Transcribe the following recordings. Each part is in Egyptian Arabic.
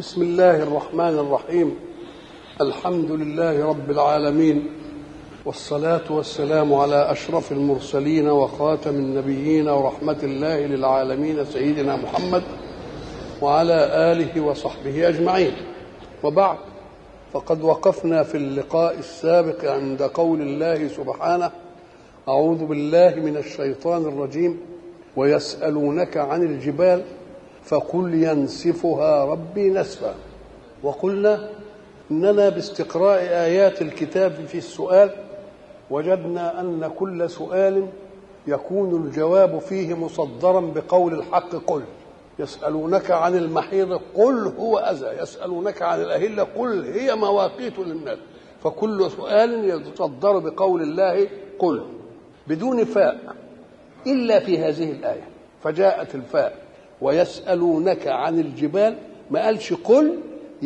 بسم الله الرحمن الرحيم الحمد لله رب العالمين والصلاة والسلام على أشرف المرسلين وخاتم النبيين ورحمة الله للعالمين سيدنا محمد وعلى آله وصحبه أجمعين وبعد فقد وقفنا في اللقاء السابق عند قول الله سبحانه أعوذ بالله من الشيطان الرجيم ويسألونك عن الجبال فقل ينسفها ربي نسفا وقلنا اننا باستقراء ايات الكتاب في السؤال وجدنا ان كل سؤال يكون الجواب فيه مصدرا بقول الحق قل يسالونك عن المحيض قل هو اذى يسالونك عن الاهله قل هي مواقيت للناس فكل سؤال يتصدر بقول الله قل بدون فاء الا في هذه الايه فجاءت الفاء ويسألونك عن الجبال ما قالش قل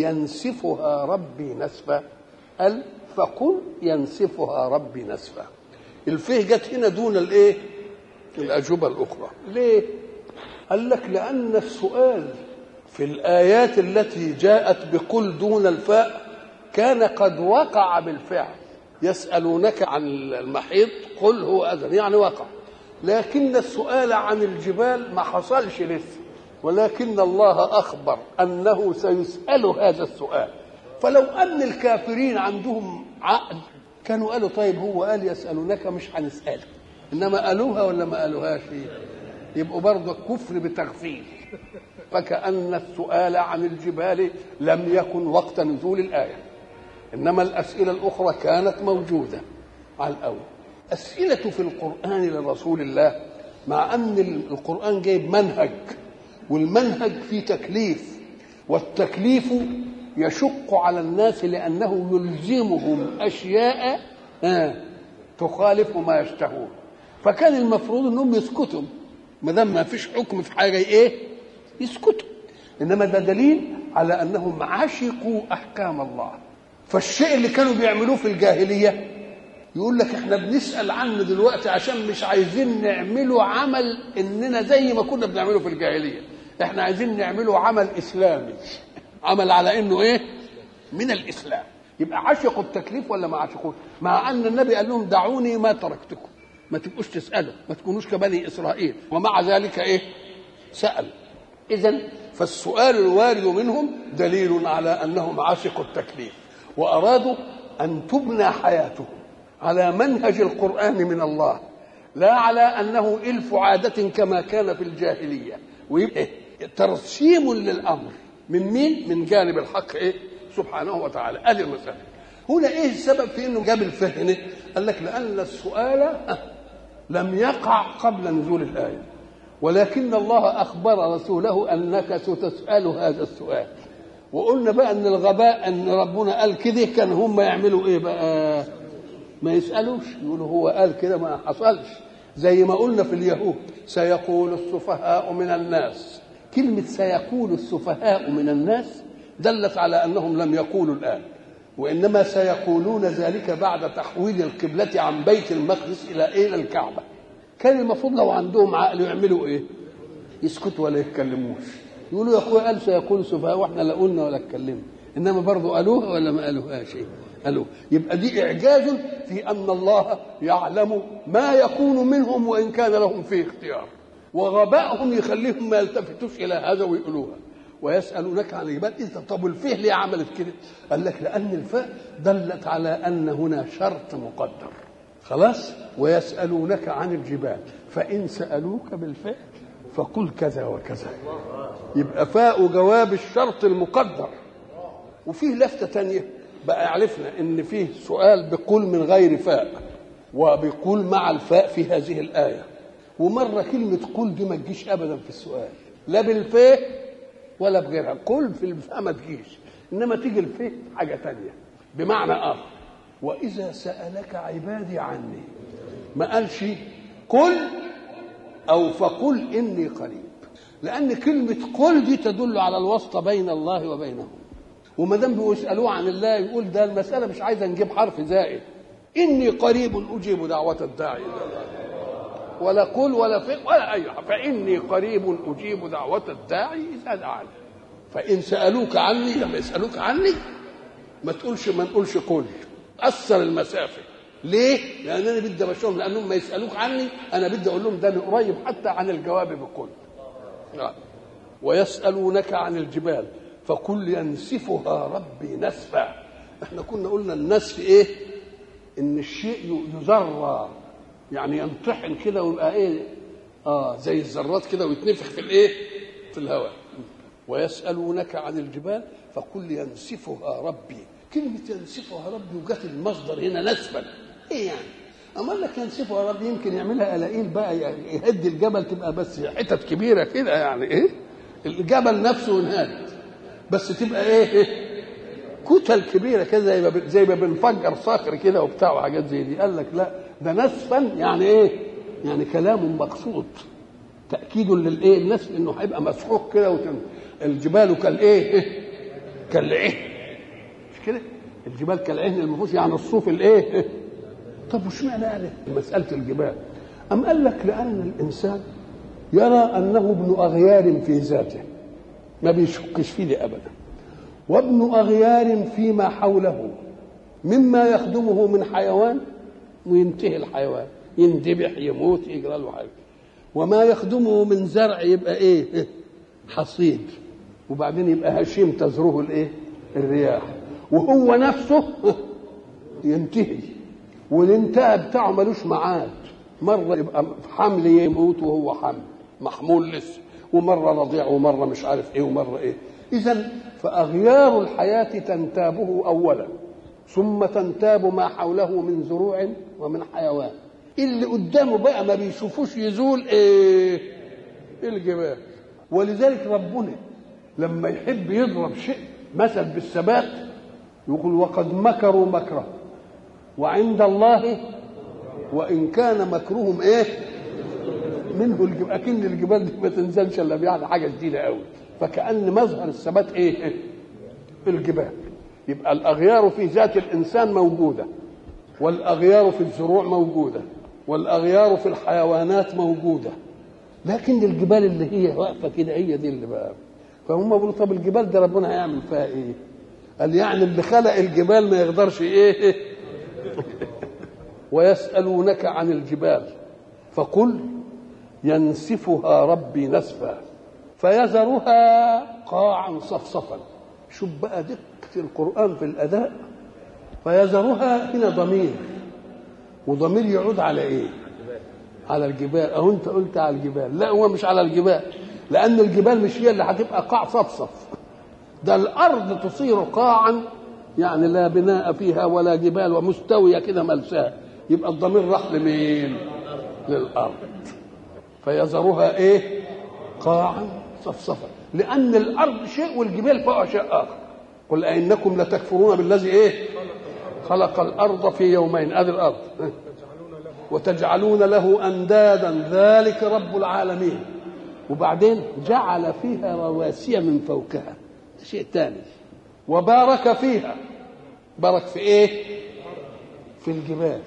ينسفها ربي نسفا قال فقل ينسفها ربي نسفا الفيه جت هنا دون الايه الأجوبة الأخرى ليه قال لك لأن السؤال في الآيات التي جاءت بقل دون الفاء كان قد وقع بالفعل يسألونك عن المحيط قل هو أذن يعني وقع لكن السؤال عن الجبال ما حصلش لسه ولكن الله اخبر انه سيسال هذا السؤال فلو ان الكافرين عندهم عقل كانوا قالوا طيب هو قال يسالونك مش هنساله انما قالوها ولا ما قالوهاش يبقوا برضه كفر بتغفيل فكأن السؤال عن الجبال لم يكن وقت نزول الآية إنما الأسئلة الأخرى كانت موجودة على الأول أسئلة في القرآن لرسول الله مع أن القرآن جايب منهج والمنهج فيه تكليف والتكليف يشق على الناس لأنه يلزمهم أشياء تخالف ما يشتهون فكان المفروض أنهم يسكتوا ما دام ما فيش حكم في حاجة إيه يسكتوا إنما ده دليل على أنهم عشقوا أحكام الله فالشيء اللي كانوا بيعملوه في الجاهلية يقول لك احنا بنسال عنه دلوقتي عشان مش عايزين نعمله عمل اننا زي ما كنا بنعمله في الجاهليه احنا عايزين نعمله عمل اسلامي عمل على انه ايه من الاسلام يبقى عشقوا التكليف ولا ما عشقوش مع ان النبي قال لهم دعوني ما تركتكم ما تبقوش تسالوا ما تكونوش كبني اسرائيل ومع ذلك ايه سال اذا فالسؤال الوارد منهم دليل على انهم عشقوا التكليف وارادوا ان تبنى حياتهم على منهج القرآن من الله لا على أنه إلف عادة كما كان في الجاهلية ويبقى ترسيم للأمر من مين؟ من جانب الحق إيه؟ سبحانه وتعالى هذه المسألة هنا إيه السبب في أنه جاب الفهن قال لك لأن السؤال لم يقع قبل نزول الآية ولكن الله أخبر رسوله أنك ستسأل هذا السؤال وقلنا بقى أن الغباء أن ربنا قال كده كان هم يعملوا إيه بقى ما يسألوش يقولوا هو قال كده ما حصلش زي ما قلنا في اليهود سيقول السفهاء من الناس كلمة سيقول السفهاء من الناس دلت على أنهم لم يقولوا الآن وإنما سيقولون ذلك بعد تحويل القبلة عن بيت المقدس إلى إلى الكعبة كان المفروض لو عندهم عقل يعملوا إيه؟ يسكتوا ولا يتكلموش يقولوا يا أخويا قال سيقول السفهاء وإحنا لا قلنا ولا اتكلمنا إنما برضه قالوها ولا ما قالوهاش إيه؟ قالوا يبقى دي إعجاز في أن الله يعلم ما يكون منهم وإن كان لهم فيه اختيار وغبائهم يخليهم ما يلتفتوش إلى هذا ويقولوها ويسألونك عن الجبال إذا طب الفيه ليه عملت كده؟ قال لك لأن الفاء دلت على أن هنا شرط مقدر خلاص ويسألونك عن الجبال فإن سألوك بالفعل فقل كذا وكذا يبقى فاء جواب الشرط المقدر وفيه لفتة تانية بقى عرفنا ان فيه سؤال بقول من غير فاء وبيقول مع الفاء في هذه الايه ومره كلمه قل دي ما تجيش ابدا في السؤال لا بالفاء ولا بغيرها قل في الفاء ما تجيش انما تيجي الفاء حاجه تانية بمعنى اخر واذا سالك عبادي عني ما قالش قل او فقل اني قريب لان كلمه قل دي تدل على الواسطه بين الله وبينهم وما دام بيسالوه عن الله يقول ده المساله مش عايزه نجيب حرف زائد اني قريب اجيب دعوه الداعي ولا قل ولا فق ولا اي حاجه فاني قريب اجيب دعوه الداعي اذا دعاني فان سالوك عني لما يسالوك عني ما تقولش ما نقولش قل اثر المسافه ليه؟ لان انا بدي ابشرهم لانهم ما يسالوك عني انا بدي اقول لهم ده أنا قريب حتى عن الجواب بكل نعم. ويسالونك عن الجبال فقل ينسفها ربي نسفا احنا كنا قلنا النسف ايه؟ ان الشيء يذرى يعني ينطحن كده ويبقى ايه؟ اه زي الذرات كده ويتنفخ في الايه؟ في الهواء ويسالونك عن الجبال فقل ينسفها ربي كلمة ينسفها ربي وجت المصدر هنا نسفا ايه يعني؟ أما قال لك ينسفها ربي يمكن يعملها قلاقيل بقى يعني يهد الجبل تبقى بس حتت كبيرة كده يعني ايه؟ الجبل نفسه ينهد بس تبقى ايه؟ كتل كبيرة كده زي ما زي ما بنفجر صخر كده وبتاع وحاجات زي دي قال لك لا ده نسفا يعني ايه؟ يعني كلام مقصود تأكيد للايه؟ النسف انه هيبقى مسحوق كده وتن... الجبال كالايه؟ كالعهن مش كده؟ الجبال كالعهن المفروض يعني الصوف الايه؟ طب وش معنى يعني مسألة الجبال؟ أم قال لك لأن الإنسان يرى أنه ابن أغيار في ذاته ما بيشكش فيه دي أبدا وابن أغيار فيما حوله مما يخدمه من حيوان وينتهي الحيوان يندبح يموت يجرى له حاجة وما يخدمه من زرع يبقى ايه حصيد وبعدين يبقى هشيم تزروه الايه الرياح وهو نفسه ينتهي والانتهاء بتاعه ملوش ميعاد مره يبقى حمل يموت وهو حمل محمول لسه ومره رضيع ومره مش عارف ايه ومره ايه اذا فاغيار الحياه تنتابه اولا ثم تنتاب ما حوله من زروع ومن حيوان اللي قدامه بقى ما بيشوفوش يزول ايه الجبال ولذلك ربنا لما يحب يضرب شيء مثل بالثبات يقول وقد مكروا مكره وعند الله وان كان مكرهم ايه منه الجبال اكن الجبال دي ما تنزلش الا يعني حاجه جديده قوي فكان مظهر الثبات ايه الجبال يبقى الاغيار في ذات الانسان موجوده والاغيار في الزروع موجوده والاغيار في الحيوانات موجوده لكن الجبال اللي هي واقفه كده هي دي اللي بقى فهم بيقولوا طب الجبال ده ربنا هيعمل فيها ايه؟ قال يعني اللي خلق الجبال ما يقدرش ايه؟ ويسألونك عن الجبال فقل ينسفها ربي نسفا فيذرها قاعا صفصفا شوف بقى دقة القرآن في الأداء فيذرها هنا ضمير وضمير يعود على ايه؟ على الجبال اهو انت قلت على الجبال لا هو مش على الجبال لان الجبال مش هي اللي هتبقى قاع صفصف ده الارض تصير قاعا يعني لا بناء فيها ولا جبال ومستويه كده ملساء يبقى الضمير راح لمين للارض فيذرها ايه قاعا صفصفا لان الارض شيء والجبال فوقها شيء اخر قل أئنكم لتكفرون بالذي ايه خلق الارض في يومين ادي الارض وتجعلون له اندادا ذلك رب العالمين وبعدين جعل فيها رواسي من فوقها شيء ثاني وبارك فيها بارك في ايه في الجبال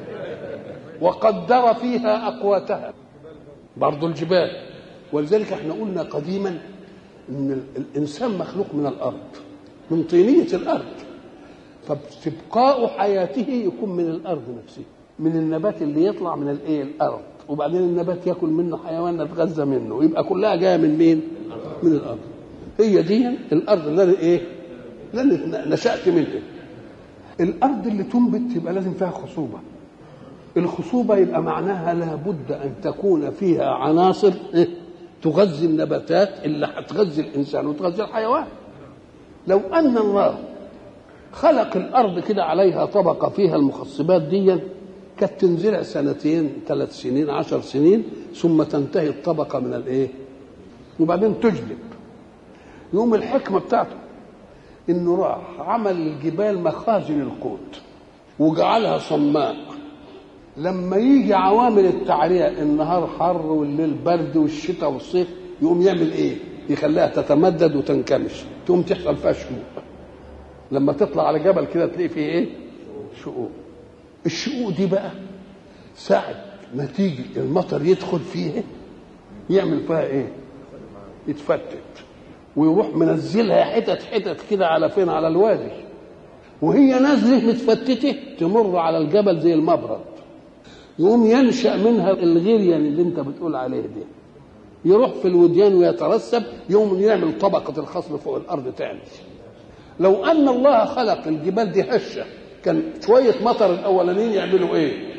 وقدر فيها اقواتها برضو الجبال ولذلك احنا قلنا قديما ان الانسان مخلوق من الارض من طينيه الارض فاستبقاء حياته يكون من الارض نفسها من النبات اللي يطلع من الايه الارض وبعدين النبات ياكل منه حيوان نتغذى منه يبقى كلها جايه من مين من الارض هي دي الارض اللي أنا ايه اللي نشات منها الارض اللي تنبت يبقى لازم فيها خصوبه الخصوبه يبقى معناها لابد ان تكون فيها عناصر إيه؟ تغذي النباتات اللي هتغذي الانسان وتغذي الحيوان لو ان الله خلق الارض كده عليها طبقه فيها المخصبات دي كانت تنزرع سنتين ثلاث سنين عشر سنين ثم تنتهي الطبقه من الايه وبعدين تجلب يوم الحكمه بتاعته انه راح عمل الجبال مخازن القوت وجعلها صماء لما يجي عوامل التعريه النهار حر والليل برد والشتاء والصيف يقوم يعمل ايه يخليها تتمدد وتنكمش تقوم تحصل فيها شقوق لما تطلع على جبل كده تلاقي فيه ايه شقوق الشقوق دي بقى ساعة ما تيجي المطر يدخل فيها يعمل فيها ايه يتفتت ويروح منزلها حتت حتت كده على فين على الوادي وهي نازله متفتته تمر على الجبل زي المبرد يقوم ينشا منها الغليان اللي انت بتقول عليه ده يروح في الوديان ويترسب يوم يعمل طبقه الخصب فوق الارض تاني لو ان الله خلق الجبال دي هشه كان شويه مطر الاولانيين يعملوا ايه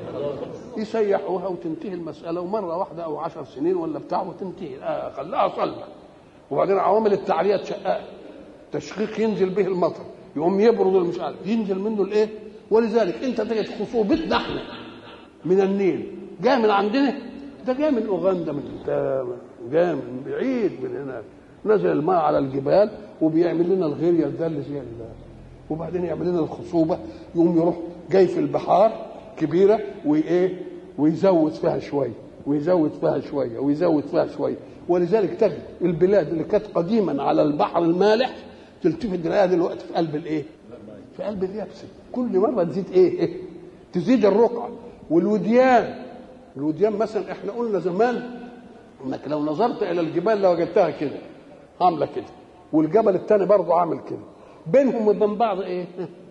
يسيحوها وتنتهي المساله ومره واحده او عشر سنين ولا بتاع وتنتهي آه خلاها صلبه وبعدين عوامل التعريه تشقق تشقيق ينزل به المطر يقوم يبرد مش عارف ينزل منه الايه ولذلك انت تجد خصوبتنا احنا من النيل جاي من عندنا ده جاي من اوغندا من جاي من بعيد من هناك نزل الماء على الجبال وبيعمل لنا الغيريا ده اللي زي وبعدين يعمل لنا الخصوبه يقوم يروح جاي في البحار كبيره وايه ويزود فيها شويه ويزود فيها شويه ويزود فيها شويه ولذلك تجد البلاد اللي كانت قديما على البحر المالح تلتفت تلاقيها دلوقتي في قلب الايه؟ في قلب اليابسه كل مره تزيد ايه؟ إيه؟ تزيد الرقعه والوديان الوديان مثلا احنا قلنا زمان انك لو نظرت الى الجبال لوجدتها كده عامله كده والجبل الثاني برضه عامل كده بينهم وبين بعض ايه؟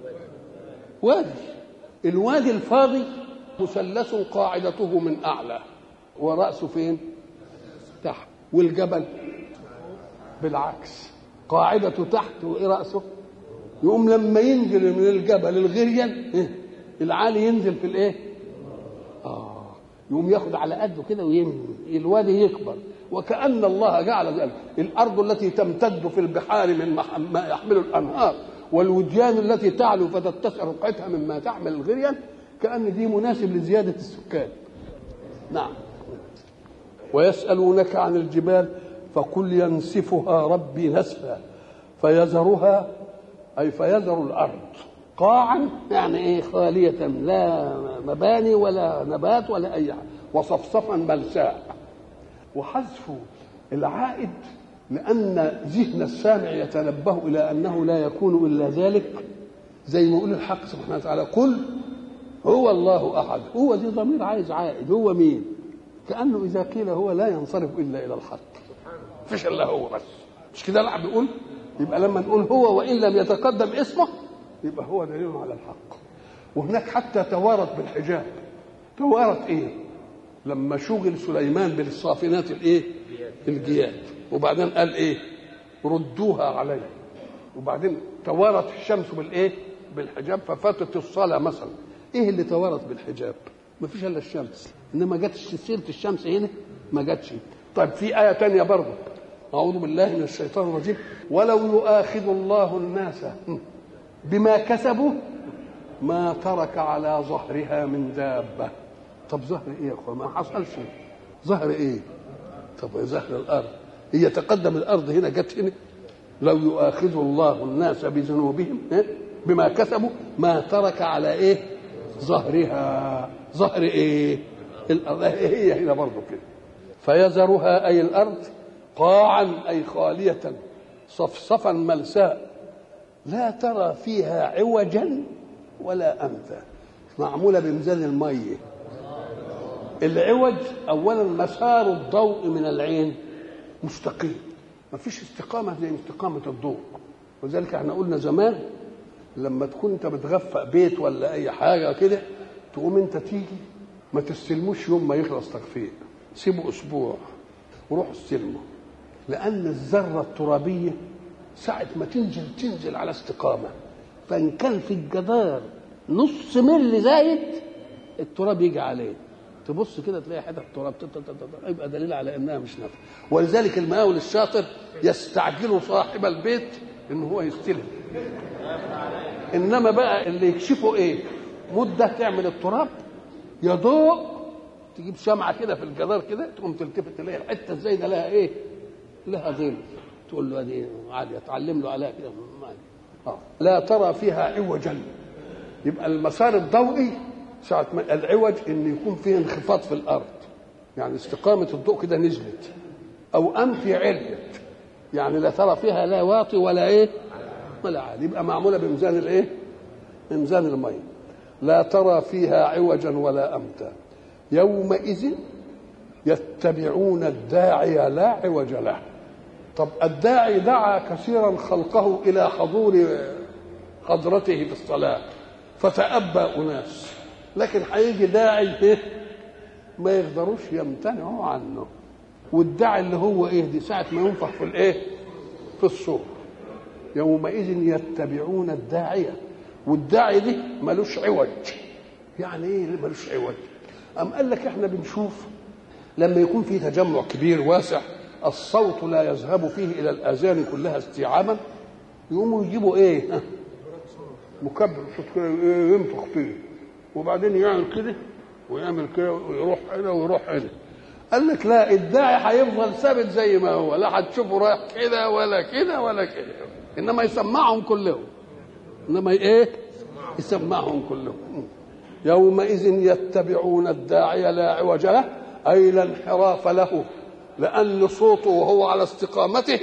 وادي الوادي الفاضي مثلث قاعدته من اعلى وراسه فين؟ تحت والجبل بالعكس قاعدته تحت وايه راسه؟ يقوم لما ينزل من الجبل الغريان العالي ينزل في الايه؟ اه يقوم ياخد على قده كده وينزل الوادي يكبر وكأن الله جعل ذلك الأرض التي تمتد في البحار من ما يحمل الأنهار والوديان التي تعلو فتتسع رقعتها مما تحمل الغريان كأن دي مناسب لزيادة السكان نعم ويسألونك عن الجبال فقل ينسفها ربي نسفا فيذرها أي فيذر الأرض قاعا يعني ايه خالية لا مباني ولا نبات ولا أي حاجة وصفصفا ملساء وحذف العائد لأن ذهن السامع يتنبه إلى أنه لا يكون إلا ذلك زي ما يقول الحق سبحانه وتعالى قل هو الله أحد هو دي ضمير عايز عائد هو مين كأنه إذا قيل هو لا ينصرف إلا إلى الحق فيش إلا هو بس مش كده لا بيقول يبقى لما نقول هو وإن لم يتقدم اسمه يبقى هو دليل على الحق وهناك حتى توارت بالحجاب توارت ايه لما شغل سليمان بالصافنات الايه الجياد وبعدين قال ايه ردوها علي وبعدين توارت الشمس بالايه بالحجاب ففاتت الصلاه مثلا ايه اللي توارت بالحجاب ما فيش الا الشمس انما جاتش سيره الشمس هنا ما جاتش طيب في ايه تانية برضه اعوذ بالله من الشيطان الرجيم ولو يؤاخذ الله الناس بما كسبوا ما ترك على ظهرها من دابه طب ظهر ايه يا اخوان ما حصلش ظهر ايه طب ظهر الارض هي تقدم الارض هنا جت هنا لو يؤاخذ الله الناس بذنوبهم بما كسبوا ما ترك على ايه ظهرها ظهر ايه الارض هي هنا برضه كده فيذرها اي الارض قاعا اي خاليه صفصفا ملساء لا ترى فيها عوجا ولا امتا معموله بميزان الميه العوج اولا مسار الضوء من العين مستقيم ما فيش استقامه زي استقامه الضوء ولذلك احنا قلنا زمان لما تكون انت بتغفق بيت ولا اي حاجه كده تقوم انت تيجي ما تستلموش يوم ما يخلص تغفيق سيبه اسبوع وروح استلمه لان الذره الترابيه ساعة ما تنزل تنزل على استقامة فإن كان في الجدار نص ملي زايد التراب يجي عليه تبص كده تلاقي حتت تراب يبقى دليل على انها مش نافعه ولذلك المقاول الشاطر يستعجل صاحب البيت ان هو يستلم انما بقى اللي يكشفه ايه مده تعمل التراب يضوء تجيب شمعه كده في الجدار كده تقوم تلتفت تلاقي الحته الزايده لها ايه لها ظل تقول له هذه عادي اتعلم له عليها كده آه. لا ترى فيها عوجا يبقى المسار الضوئي ساعة ما العوج ان يكون فيه انخفاض في الارض يعني استقامة الضوء كده نزلت او انفي عليت يعني لا ترى فيها لا واطي ولا ايه ولا عالي يبقى معمولة بميزان الايه بميزان المية لا ترى فيها عوجا ولا امتا يومئذ يتبعون الداعي لا عوج له طب الداعي دعا كثيرا خلقه الى حضور حضرته في الصلاه فتأبى اناس لكن هيجي داعي ما يقدروش يمتنعوا عنه والداعي اللي هو ايه دي ساعه ما ينفخ في الايه في الصور يومئذ يتبعون الداعيه والداعي دي ملوش عوج يعني ايه ملوش عوج أم قال لك احنا بنشوف لما يكون في تجمع كبير واسع الصوت لا يذهب فيه الى الاذان كلها استيعابا يقوموا يجيبوا ايه مكبر صوت كده ينفخ فيه وبعدين يعمل كده ويعمل كده ويروح هنا ويروح هنا قال لك لا الداعي هيفضل ثابت زي ما هو لا هتشوفه رايح كده ولا كده ولا كده انما يسمعهم كلهم انما ايه يسمعهم كلهم يومئذ يتبعون الداعي لا عوج له اي لا انحراف له لان صوته وهو على استقامته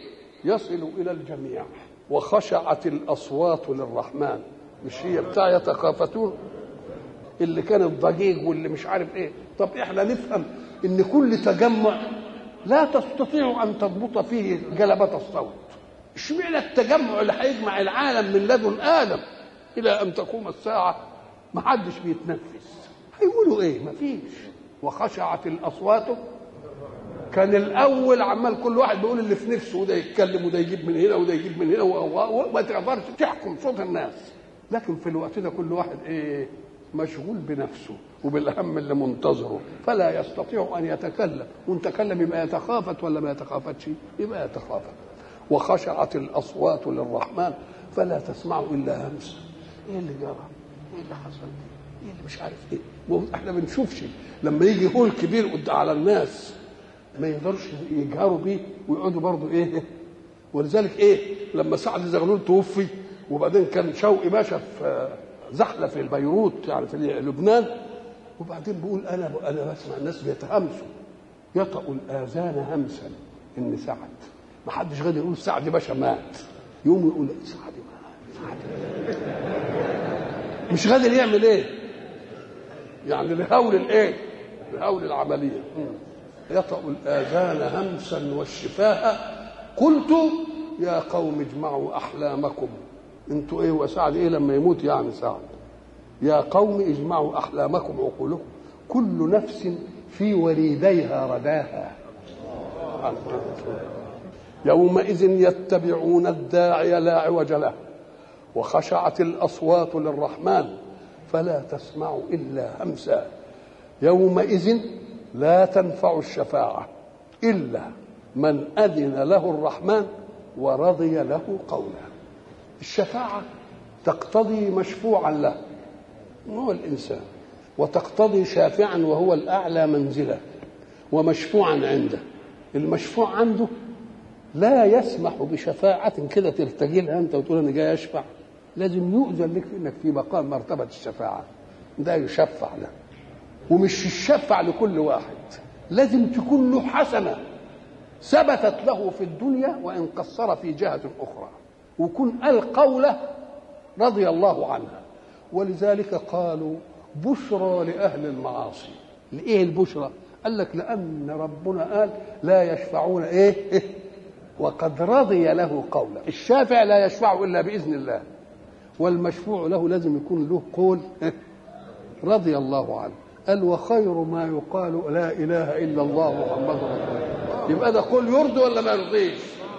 يصل الى الجميع وخشعت الاصوات للرحمن مش هي بتاع يتخافتون اللي كان الضجيج واللي مش عارف ايه طب احنا نفهم ان كل تجمع لا تستطيع ان تضبط فيه جلبة الصوت اشمعنى التجمع اللي هيجمع العالم من لدن ادم الى ان تقوم الساعه ما حدش بيتنفس هيقولوا ايه ما فيش وخشعت الاصوات كان الاول عمال كل واحد بيقول اللي في نفسه وده يتكلم وده يجيب من هنا وده يجيب من هنا وما تقدرش تحكم صوت الناس لكن في الوقت ده كل واحد ايه مشغول بنفسه وبالهم اللي منتظره فلا يستطيع ان يتكلم وان تكلم يبقى يتخافت ولا ما يتخافتش يبقى يتخافت وخشعت الاصوات للرحمن فلا تسمع الا همسا ايه اللي جرى ايه اللي حصل ايه اللي مش عارف ايه احنا بنشوفش لما يجي هول كبير قد على الناس ما يقدرش يجهروا بيه ويقعدوا برضه ايه ولذلك ايه لما سعد زغلول توفي وبعدين كان شوقي باشا في زحله في بيروت يعني في لبنان وبعدين بيقول انا انا بسمع الناس بيتهمسوا يطأ الاذان همسا ان سعد ما حدش غادر يقول سعد باشا مات يقوم يقول سعد مات سعد مش غادر يعمل ايه يعني لهول الايه لهول العمليه يطأ الآذان همسا والشفاه قلت يا قوم اجمعوا أحلامكم انتوا ايه وسعد ايه لما يموت يعني سعد يا قوم اجمعوا أحلامكم عقولكم كل نفس في وريديها رداها يومئذ يتبعون الداعي لا عوج له وخشعت الأصوات للرحمن فلا تسمع إلا همسا يومئذ لا تنفع الشفاعة إلا من أذن له الرحمن ورضي له قولا الشفاعة تقتضي مشفوعا له هو الإنسان وتقتضي شافعا وهو الأعلى منزلة ومشفوعا عنده المشفوع عنده لا يسمح بشفاعة كده ترتجي لها أنت وتقول أنا جاي أشفع لازم يؤذن لك في إنك في مقام مرتبة الشفاعة ده يشفع له ومش يشفع لكل واحد لازم تكون له حسنه ثبتت له في الدنيا وان قصر في جهه اخرى وكن القوله رضي الله عنها ولذلك قالوا بشرى لاهل المعاصي لايه البشرى قال لك لان ربنا قال لا يشفعون ايه, إيه؟ وقد رضي له قولا الشافع لا يشفع الا باذن الله والمشفوع له لازم يكون له قول إيه؟ رضي الله عنه قال وخير ما يقال لا اله الا الله محمد رسول الله يبقى ده قول يرضي ولا ما يرضيش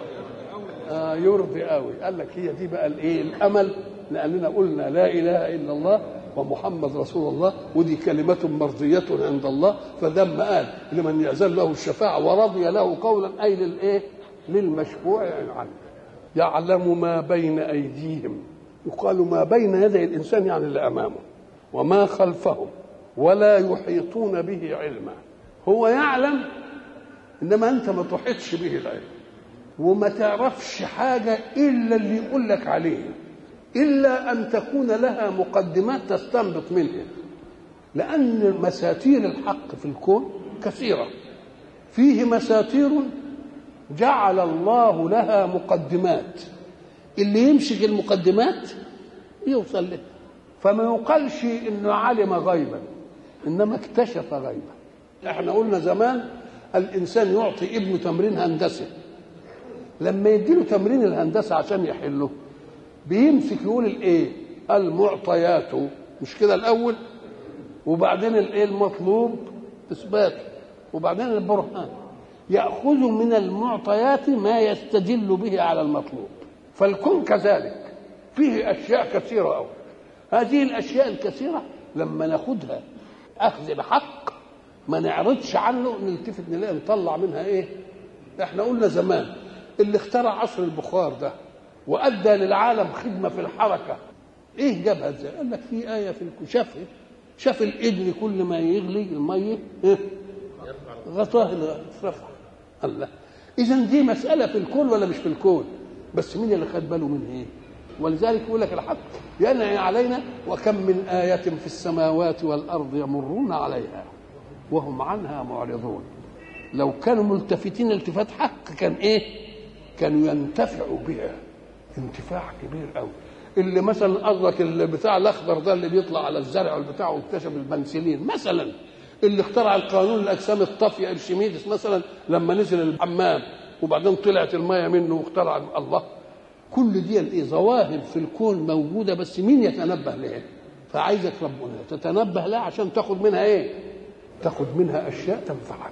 آه يرضي قوي قال لك هي دي بقى الايه الامل لاننا قلنا لا اله الا الله ومحمد رسول الله ودي كلمة مرضية عند الله فدم قال لمن يأذن له الشفاعة ورضي له قولا أي للإيه؟ للمشفوع عنه يعلم ما بين أيديهم يقال ما بين يدي الإنسان يعني اللي أمامه وما خلفهم ولا يحيطون به علما هو يعلم انما انت ما تحيطش به العلم وما تعرفش حاجه الا اللي يقول لك عليه الا ان تكون لها مقدمات تستنبط منها لان مساتير الحق في الكون كثيره فيه مساتير جعل الله لها مقدمات اللي يمسك المقدمات يوصل له فما يقالش انه علم غيبا انما اكتشف غيبا احنا قلنا زمان الانسان يعطي ابنه تمرين هندسي لما يديله تمرين الهندسه عشان يحله بيمسك يقول الايه المعطيات مش كده الاول وبعدين الايه المطلوب اثباته وبعدين البرهان ياخذ من المعطيات ما يستدل به على المطلوب فالكون كذلك فيه اشياء كثيره قوي هذه الاشياء الكثيره لما ناخدها اخذ بحق ما نعرضش عنه نلتفت نلاقي نطلع منها ايه احنا قلنا زمان اللي اخترع عصر البخار ده وادى للعالم خدمه في الحركه ايه جابها ازاي قال لك في ايه في الكون شاف إيه؟ شاف القدر كل ما يغلي الميه إيه؟ غطاه رفع الله اذا دي مساله في الكون ولا مش في الكون بس مين اللي خد باله من ايه ولذلك يقول لك الحق ينعي علينا وكم من آية في السماوات والأرض يمرون عليها وهم عنها معرضون لو كانوا ملتفتين التفات حق كان ايه كانوا ينتفعوا بها انتفاع كبير قوي اللي مثلا قصدك اللي بتاع الاخضر ده اللي بيطلع على الزرع والبتاع واكتشف البنسلين مثلا اللي اخترع القانون الاجسام الطافيه ارشميدس مثلا لما نزل الحمام وبعدين طلعت الميه منه واخترع الله كل دي الايه ظواهر في الكون موجوده بس مين يتنبه لها فعايزك ربنا تتنبه لها عشان تاخد منها ايه تاخد منها اشياء تنفعك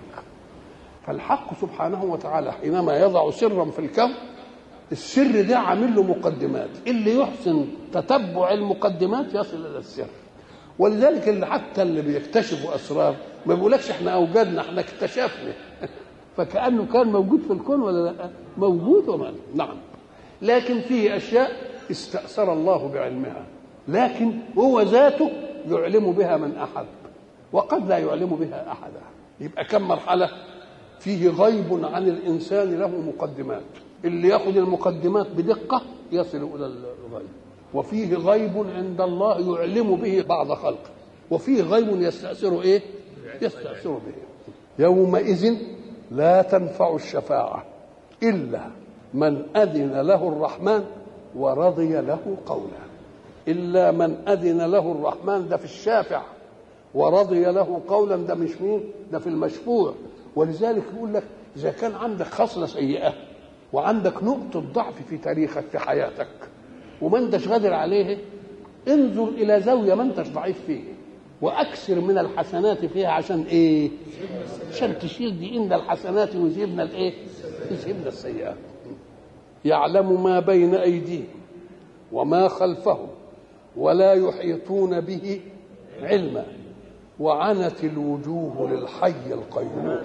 فالحق سبحانه وتعالى حينما يضع سرا في الكون السر ده عامل له مقدمات اللي يحسن تتبع المقدمات يصل الى السر ولذلك اللي حتى اللي بيكتشفوا اسرار ما بيقولكش احنا اوجدنا احنا اكتشفنا فكانه كان موجود في الكون ولا لا موجود وما نعم لكن فيه اشياء استاثر الله بعلمها لكن هو ذاته يعلم بها من احب وقد لا يعلم بها احدا يبقى كم مرحله فيه غيب عن الانسان له مقدمات اللي ياخذ المقدمات بدقه يصل الى الغيب وفيه غيب عند الله يعلم به بعض خلقه وفيه غيب يستأثر ايه يستأثر به يومئذ لا تنفع الشفاعة إلا من أذن له الرحمن ورضي له قولا إلا من أذن له الرحمن ده في الشافع ورضي له قولا ده مش مين ده في المشفوع ولذلك يقول لك إذا كان عندك خصلة سيئة وعندك نقطة ضعف في تاريخك في حياتك وما انتش قادر عليه انظر الى زاويه ما انتش ضعيف فيه واكثر من الحسنات فيها عشان ايه عشان تشيل دي ان الحسنات يذهبنا الايه يذهبنا السيئات يعلم ما بين ايديهم وما خلفهم ولا يحيطون به علما وعنت الوجوه للحي القيوم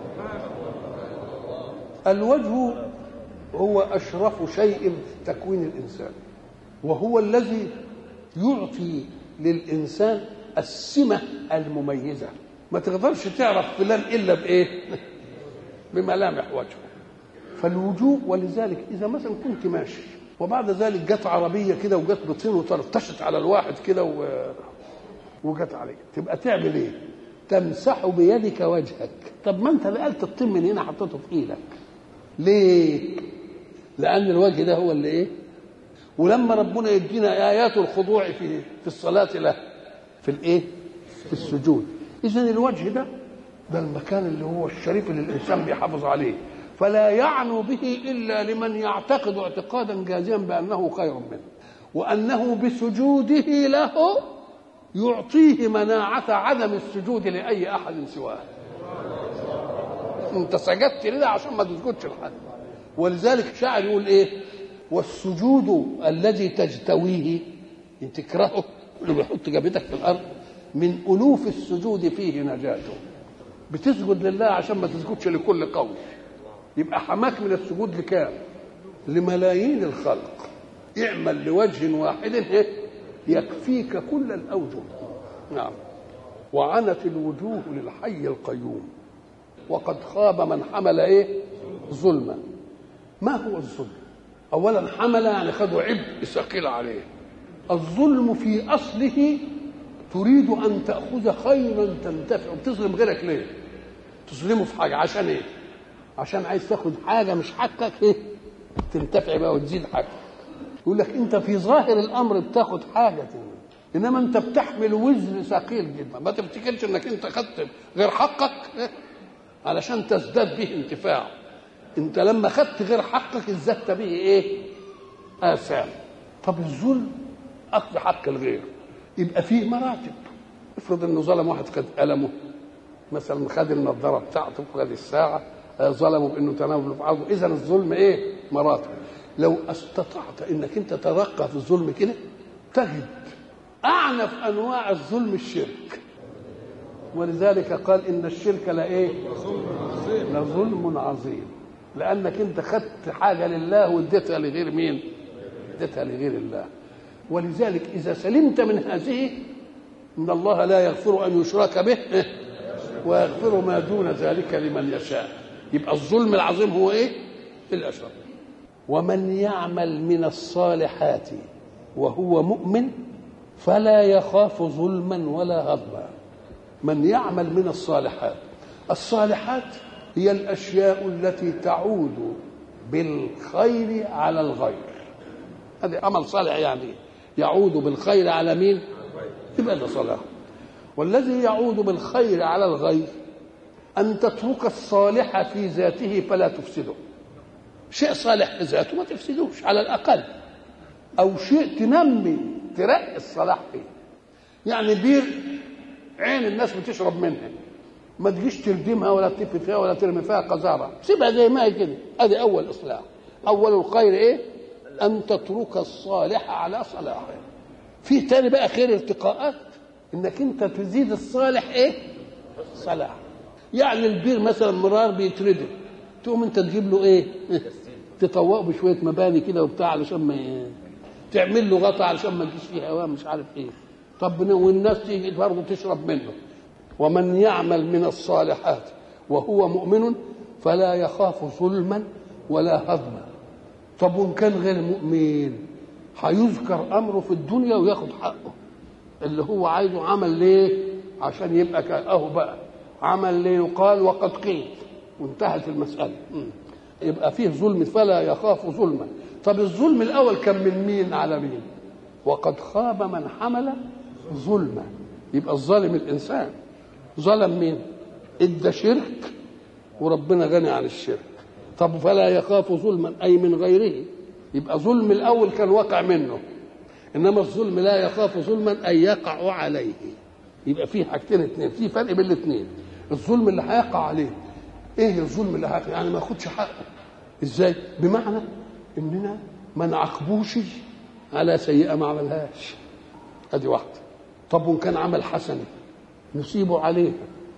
الوجه هو اشرف شيء في تكوين الانسان وهو الذي يعطي للانسان السمه المميزه ما تقدرش تعرف فلان الا بايه بملامح وجهه فالوجوه ولذلك اذا مثلا كنت ماشي وبعد ذلك جت عربيه كده وجت بطين وطرطشت على الواحد كده و... وجت عليه تبقى تعمل ايه تمسح بيدك وجهك طب ما انت نقلت الطين من هنا حطيته في ايدك ليه لان الوجه ده هو اللي ايه ولما ربنا يدينا ايات الخضوع في في الصلاه له في الايه في السجود اذا الوجه ده ده المكان اللي هو الشريف اللي الانسان بيحافظ عليه فلا يعنو به الا لمن يعتقد اعتقادا جازما بانه خير منه وانه بسجوده له يعطيه مناعة عدم السجود لأي أحد سواه أنت سجدت لله عشان ما تسجدش لحد ولذلك شاعر يقول إيه والسجود الذي تجتويه ان تكرهه اللي بيحط جبهتك في الارض من الوف السجود فيه نجاته بتسجد لله عشان ما تسجدش لكل قول يبقى حماك من السجود لكام لملايين الخلق اعمل لوجه واحد إيه؟ يكفيك كل الاوجه نعم وعنت الوجوه للحي القيوم وقد خاب من حمل ايه ظلما ما هو الظلم اولا حمل يعني خدوا عبء ثقيل عليه الظلم في اصله تريد ان تاخذ خيرا تنتفع بتظلم غيرك ليه تظلمه في حاجه عشان ايه عشان عايز تاخذ حاجه مش حقك ايه تنتفع بقى وتزيد حقك يقول لك انت في ظاهر الامر بتاخذ حاجه انما انت بتحمل وزن ثقيل جدا ما تفتكرش انك انت خدت غير حقك إيه؟ علشان تزداد به انتفاع انت لما خدت غير حقك ازددت به ايه اثام طب الظلم اخذ حق الغير يبقى فيه مراتب افرض انه ظلم واحد خد قلمه مثلا خد النظاره بتاعته خد الساعه ظلموا بانه تناول في عرضه اذا الظلم ايه مراتب لو استطعت انك انت ترقى في الظلم كده تجد اعنف انواع الظلم الشرك ولذلك قال ان الشرك لايه لظلم عظيم لانك انت خدت حاجه لله واديتها لغير مين اديتها لغير الله ولذلك اذا سلمت من هذه ان الله لا يغفر ان يشرك به ويغفر ما دون ذلك لمن يشاء يبقى الظلم العظيم هو ايه الاشرك ومن يعمل من الصالحات وهو مؤمن فلا يخاف ظلما ولا هضما من يعمل من الصالحات الصالحات هي الاشياء التي تعود بالخير على الغير هذا عمل صالح يعني يعود بالخير على مين يبقى ده صلاح والذي يعود بالخير على الغير ان تترك الصالح في ذاته فلا تفسده شيء صالح في ذاته ما تفسدوش على الاقل او شيء تنمي ترقي الصلاح فيه يعني بير عين الناس بتشرب منها ما تجيش تردمها ولا تلف فيها ولا ترمي فيها قذاره سيبها زي ما هي كده ادي اول اصلاح اول الخير ايه ان تترك الصالح على صلاحه في تاني بقى خير ارتقاءات انك انت تزيد الصالح ايه صلاح يعني البير مثلا مرار بيتردم تقوم انت تجيب له ايه تطوقه بشويه مباني كده وبتاع علشان ما ي... تعمل له غطا علشان ما تجيش فيه هواء مش عارف ايه طب والناس تيجي برضه تشرب منه ومن يعمل من الصالحات وهو مؤمن فلا يخاف ظلما ولا هضما طب وان كان غير مؤمن هيذكر امره في الدنيا وياخد حقه اللي هو عايزه عمل ليه عشان يبقى اهو بقى عمل ليه يقال وقد قيل وانتهت المساله يبقى فيه ظلم فلا يخاف ظلما طب الظلم الاول كان من مين على مين وقد خاب من حمل ظلما يبقى الظالم الانسان ظلم مين ادى شرك وربنا غني عن الشرك طب فلا يخاف ظلما اي من غيره يبقى ظلم الاول كان وقع منه انما الظلم لا يخاف ظلما اي يقع عليه يبقى في حاجتين اثنين في فرق بين الاثنين الظلم اللي هيقع عليه ايه الظلم اللي هيقع يعني ما ياخدش حقه ازاي بمعنى اننا ما نعاقبوش على سيئه ما عملهاش ادي واحده طب وان كان عمل حسنه نصيبه عليها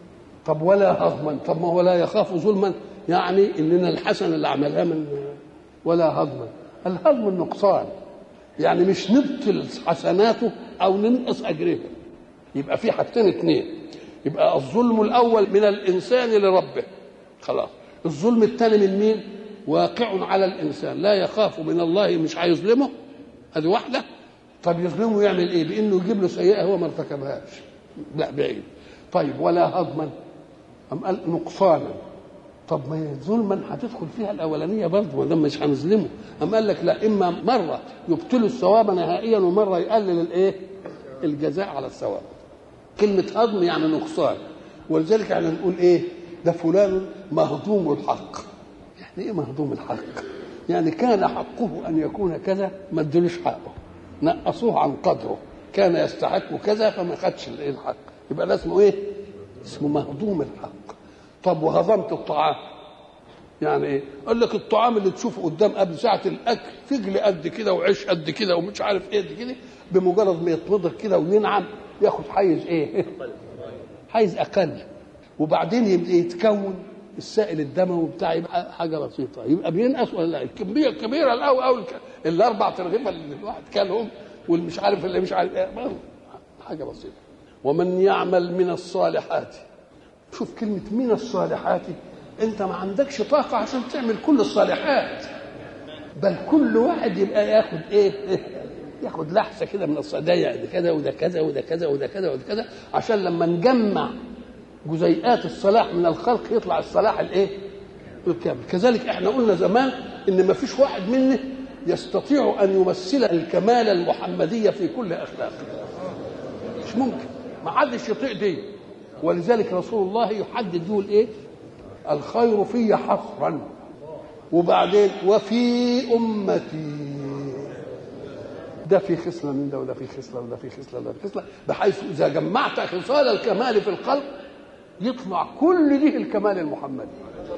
طب ولا هضما طب ما هو لا يخاف ظلما يعني اننا الحسنه اللي عملها من ولا هضما الهضم النقصان يعني مش نبطل حسناته او ننقص اجرها يبقى في حاجتين اثنين يبقى الظلم الاول من الانسان لربه خلاص الظلم الثاني من مين واقع على الانسان لا يخاف من الله مش هيظلمه هذه واحده طب يظلمه يعمل ايه بانه يجيب له سيئه هو ما ارتكبهاش لا بعيد طيب ولا هضما أم قال نقصانا طب ما ظلما هتدخل فيها الاولانيه برضه ما دام مش هنظلمه أم قال لك لا اما مره يبطل الثواب نهائيا ومره يقلل الايه الجزاء على الثواب كلمه هضم يعني نقصان ولذلك يعني نقول ايه ده فلان مهضوم الحق يعني ايه مهضوم الحق يعني كان حقه ان يكون كذا ما ادلوش حقه نقصوه عن قدره كان يستحق كذا فما خدش الحق يبقى ده اسمه ايه اسمه مهضوم الحق طب وهضمت الطعام يعني ايه قال لك الطعام اللي تشوفه قدام قبل ساعه الاكل فجل قد كده وعيش قد كده ومش عارف ايه قد كده بمجرد ما يتمضغ كده وينعم ياخد حيز ايه حيز اقل وبعدين يبدا يتكون السائل الدموي بتاع يبقى حاجه بسيطه يبقى بينقص ولا لا الكميه الكبيره الاول او الاربع ترغيفه اللي الواحد كانهم والمش عارف اللي مش عارف ايه حاجه بسيطه ومن يعمل من الصالحات شوف كلمه من الصالحات انت ما عندكش طاقه عشان تعمل كل الصالحات بل كل واحد يبقى ياخد ايه ياخد لحسه كده من الصدايع ده كذا وده كذا وده كذا وده كذا وده كذا عشان لما نجمع جزيئات الصلاح من الخلق يطلع الصلاح الايه؟ الكامل كذلك احنا قلنا زمان ان ما فيش واحد منا يستطيع ان يمثل الكمال المحمديه في كل اخلاقه مش ممكن ما حدش يطيق دي ولذلك رسول الله يحدد يقول ايه الخير في حصرا وبعدين وفي أمتي ده في خصلة من ده وده في خصلة وده في خصلة وده في خصلة بحيث إذا جمعت خصال الكمال في الخلق يطلع كل دي الكمال المحمدي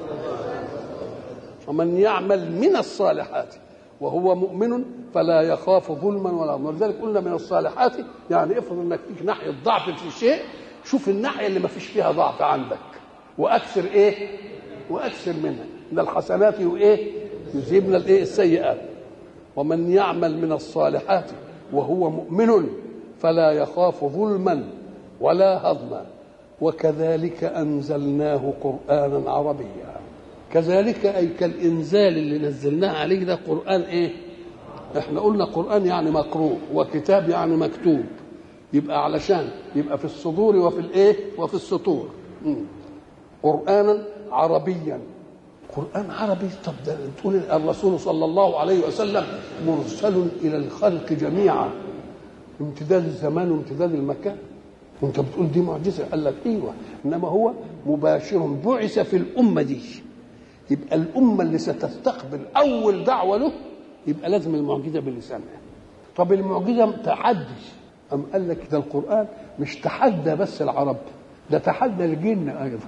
ومن يعمل من الصالحات وهو مؤمن فلا يخاف ظلما ولا ظلما ولذلك قلنا من الصالحات يعني افرض انك فيك ناحيه ضعف في شيء شوف الناحيه اللي ما فيش فيها ضعف عندك واكثر ايه واكثر منها ان الحسنات وايه يذهبن الايه السيئات ومن يعمل من الصالحات وهو مؤمن فلا يخاف ظلما ولا هضما وكذلك انزلناه قرانا عربيا كذلك اي كالانزال اللي نزلناه عليك ده قران ايه احنا قلنا قران يعني مقروء وكتاب يعني مكتوب يبقى علشان يبقى في الصدور وفي الايه وفي السطور مم. قرانا عربيا قران عربي طب ده تقول الرسول صلى الله عليه وسلم مرسل الى الخلق جميعا امتداد الزمان وامتداد المكان وانت بتقول دي معجزه قال لك ايوه انما هو مباشر بعث في الامه دي يبقى الامه اللي ستستقبل اول دعوه له يبقى لازم المعجزه بلسانها طب المعجزه تحدي أم قال لك ده القرآن مش تحدى بس العرب ده تحدى الجن أيضا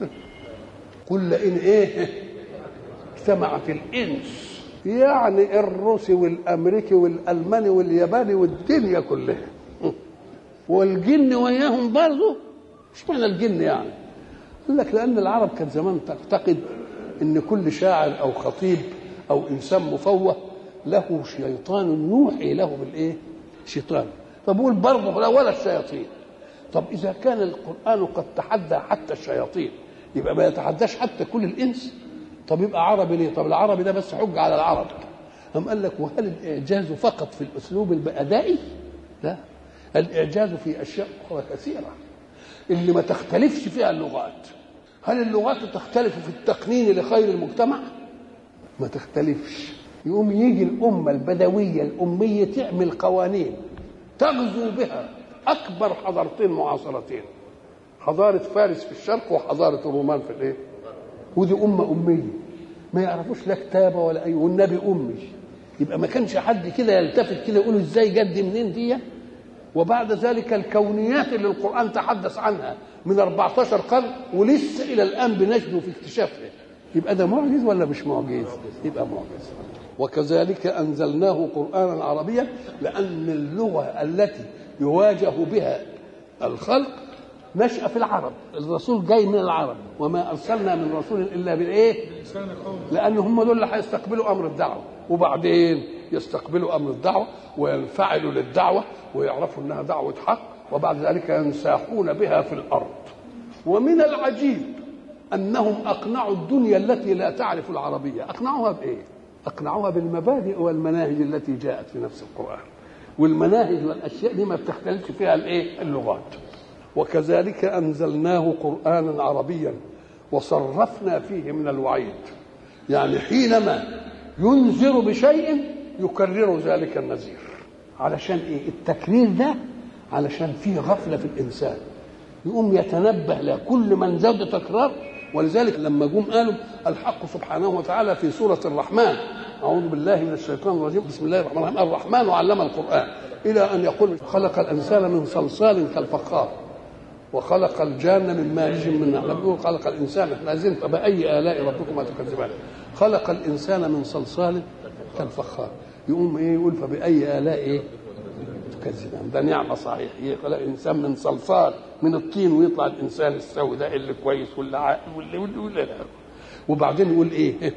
قل إن إيه اجتمعت الإنس يعني الروسي والأمريكي والألماني والياباني والدنيا كلها والجن وياهم برضه مش معنى الجن يعني يقول لك لأن العرب كان زمان تعتقد إن كل شاعر أو خطيب أو إنسان مفوه له شيطان يوحي له بالإيه؟ شيطان فبقول برضه لا ولا الشياطين طب اذا كان القران قد تحدى حتى الشياطين يبقى ما يتحداش حتى كل الانس طب يبقى عربي ليه طب العربي ده بس حجه على العرب أم قال لك وهل الإعجاز فقط في الأسلوب الأدائي؟ لا الإعجاز في أشياء أخرى كثيرة اللي ما تختلفش فيها اللغات هل اللغات تختلف في التقنين لخير المجتمع؟ ما تختلفش يقوم يجي الأمة البدوية الأمية تعمل قوانين تغزو بها اكبر حضارتين معاصرتين حضاره فارس في الشرق وحضاره الرومان في الايه ودي امه اميه ما يعرفوش لا كتابه ولا اي والنبي امي يبقى ما كانش حد كده يلتفت كده يقول ازاي جد منين دي وبعد ذلك الكونيات اللي القران تحدث عنها من 14 قرن ولسه الى الان بنجد في اكتشافها يبقى ده معجز ولا مش معجز يبقى معجز وكذلك انزلناه قرانا عربيا لان اللغه التي يواجه بها الخلق نشأ في العرب الرسول جاي من العرب وما ارسلنا من رسول الا بالايه لان هم دول اللي هيستقبلوا امر الدعوه وبعدين يستقبلوا امر الدعوه وينفعلوا للدعوه ويعرفوا انها دعوه حق وبعد ذلك ينساحون بها في الارض ومن العجيب انهم اقنعوا الدنيا التي لا تعرف العربيه اقنعوها بايه اقنعوها بالمبادئ والمناهج التي جاءت في نفس القران والمناهج والاشياء دي ما بتختلفش فيها الايه اللغات وكذلك انزلناه قرانا عربيا وصرفنا فيه من الوعيد يعني حينما ينذر بشيء يكرر ذلك النذير علشان ايه التكرير ده علشان فيه غفله في الانسان يقوم يتنبه لكل من زاد تكرار ولذلك لما جم قالوا الحق سبحانه وتعالى في سورة الرحمن أعوذ بالله من الشيطان الرجيم بسم الله الرحمن الرحيم الرحمن علم القرآن إلى أن يقول خلق الإنسان من صلصال كالفخار وخلق الجان من مارج من نار بيقول خلق الإنسان احنا عايزين فبأي آلاء ربكما تكذبان خلق الإنسان من صلصال كالفخار يقوم إيه يقول فبأي آلاء إيه تكذبان ده نعمة صحيح يخلق الإنسان من صلصال من الطين ويطلع الإنسان السوي ده اللي كويس واللي عاقل واللي واللي واللي وبعدين يقول إيه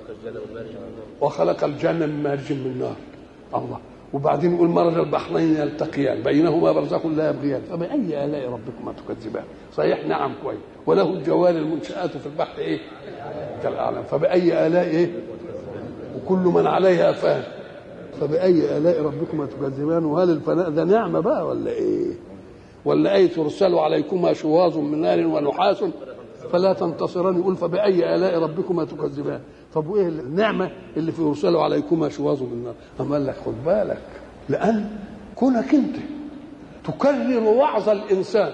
وخلق الجنة من مارج من نار الله وبعدين يقول مرج البحرين يلتقيان بينهما برزخ لا يبغيان فبأي آلاء ربكما تكذبان صحيح نعم كويس وله الجوار المنشآت في البحر إيه كالأعلام فبأي آلاء إيه وكل من عليها فان فبأي آلاء ربكما تكذبان وهل الفناء ده نعمة بقى ولا إيه ولا أي ترسل عليكما شواظ من نار ونحاس فلا تنتصران يقول فبأي آلاء ربكما تكذبان طب وايه النعمه اللي في يرسل عليكما شواظ من نار أما قال لك خد بالك لان كونك انت تكرر وعظ الانسان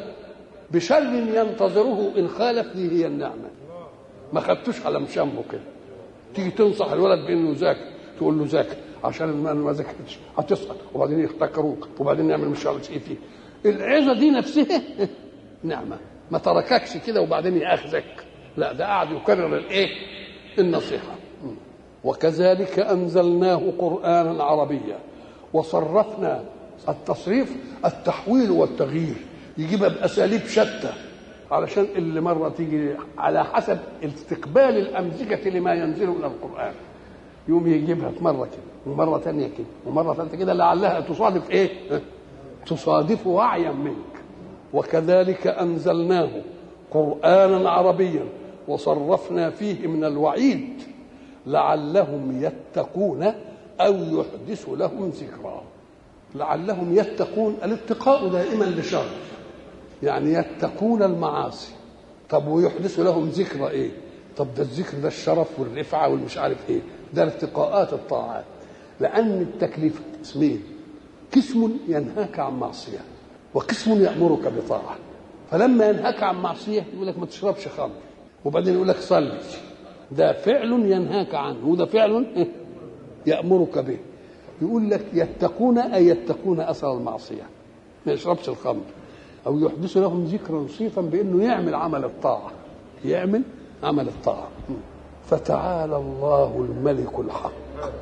بشر ينتظره ان خالف دي هي النعمه ما خدتوش على مشامه كده تيجي تنصح الولد بانه يذاكر تقول له ذاكر عشان ما ما ذاكرتش هتسقط وبعدين يفتكروك وبعدين نعمل مش عارف ايه فيه العظه دي نفسها نعمه ما ترككش كده وبعدين ياخذك لا ده قاعد يكرر الايه النصيحه وكذلك انزلناه قرانا عربيا وصرفنا التصريف التحويل والتغيير يجيبها باساليب شتى علشان اللي مره تيجي على حسب استقبال الامزجه لما ينزل من القران يوم يجيبها مره كده ومره ثانيه كده ومره ثالثه كده لعلها تصادف ايه؟ تصادف وعيا منك وكذلك انزلناه قرانا عربيا وصرفنا فيه من الوعيد لعلهم يتقون او يحدث لهم ذكرا لعلهم يتقون الاتقاء دائما لشر يعني يتقون المعاصي طب ويحدث لهم ذكرى ايه طب ده الذكر ده الشرف والرفعه والمش عارف ايه ده ارتقاءات الطاعات لان التكليف قسمين قسم ينهاك عن معصيه وقسم يامرك بطاعه فلما ينهاك عن معصيه يقول لك ما تشربش خمر وبعدين يقول لك صلي ده فعل ينهاك عنه وده فعل يامرك به يقول لك يتقون اي يتقون اثر المعصيه ما يشربش الخمر او يحدث لهم ذكرا صيفا بانه يعمل عمل الطاعه يعمل عمل الطاعه فتعالى الله الملك الحق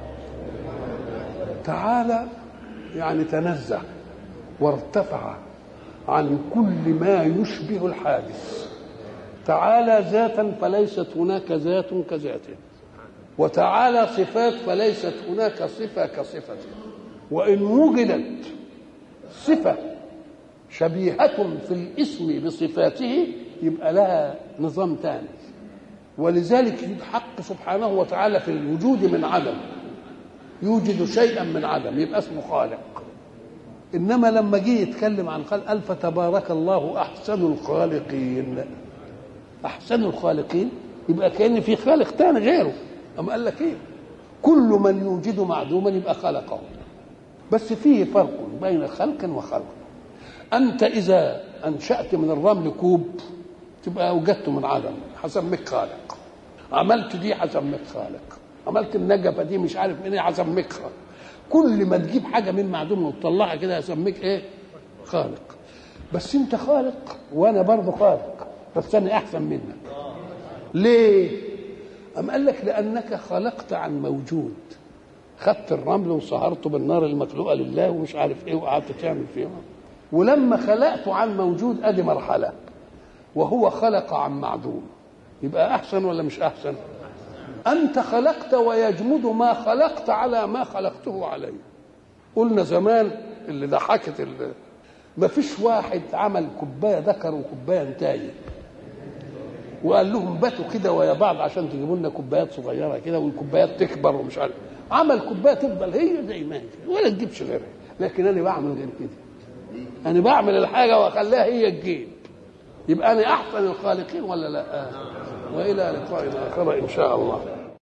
تعالى يعني تنزه وارتفع عن كل ما يشبه الحادث تعالى ذاتا فليست هناك ذات كذاته وتعالى صفات فليست هناك صفه كصفته وان وجدت صفه شبيهة في الاسم بصفاته يبقى لها نظام ثاني ولذلك الحق سبحانه وتعالى في الوجود من عدم يوجد شيئا من عدم يبقى اسمه خالق انما لما جه يتكلم عن خلق قال فتبارك الله احسن الخالقين احسن الخالقين يبقى كان في خالق ثاني غيره اما قال لك ايه كل من يوجد معدوما يبقى خلقه بس فيه فرق بين خلق وخلق انت اذا انشات من الرمل كوب تبقى اوجدته من عدم هسميك خالق عملت دي هسميك خالق عملت النجفه دي مش عارف من ايه هسميك خالق كل ما تجيب حاجه من معدوم وتطلعها كده هسميك ايه خالق بس انت خالق وانا برضه خالق بس انا احسن منك ليه أم قال لك لأنك خلقت عن موجود خدت الرمل وصهرته بالنار المخلوقة لله ومش عارف إيه وقعدت تعمل فيه ولما خلقته عن موجود ادي مرحله وهو خلق عن معدوم يبقى احسن ولا مش احسن انت خلقت ويجمد ما خلقت على ما خلقته عليه قلنا زمان اللي ضحكت اللي ما فيش واحد عمل كوبايه ذكر وكوبايه انتايه وقال لهم باتوا كده ويا بعض عشان تجيبوا لنا كوبايات صغيره كده والكوبايات تكبر ومش عارف عمل كوبايه تفضل هي زي ما هي ولا تجيبش غيرها لكن انا بعمل غير كده انا بعمل الحاجه واخليها هي تجيب يبقى انا احسن الخالقين ولا لا والى لقاء اخر ان شاء الله